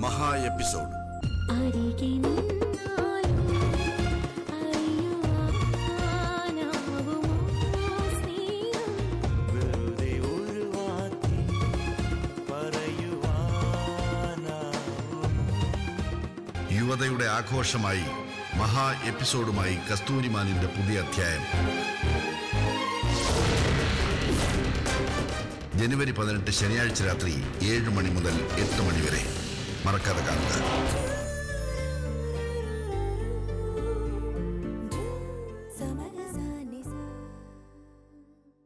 മഹാ എപ്പിസോഡ് അരികെ നിന്നാലും അറിയുവാനാവുമോ സ്നേഹം വെറുതെ ഒരു വാക്കിൽ പറയുവാനാവും യുവതയുടെ ആഘോഷമായി മഹാ എപ്പിസോഡുമായി കസ്തൂരിമാനിന്റെ പുതിയ അധ്യായം ജനുവരി പതിനെട്ട് ശനിയാഴ്ച രാത്രി ഏഴ് മണി മുതൽ എട്ട് മണി വരെ മറക്കാതെ കാണുക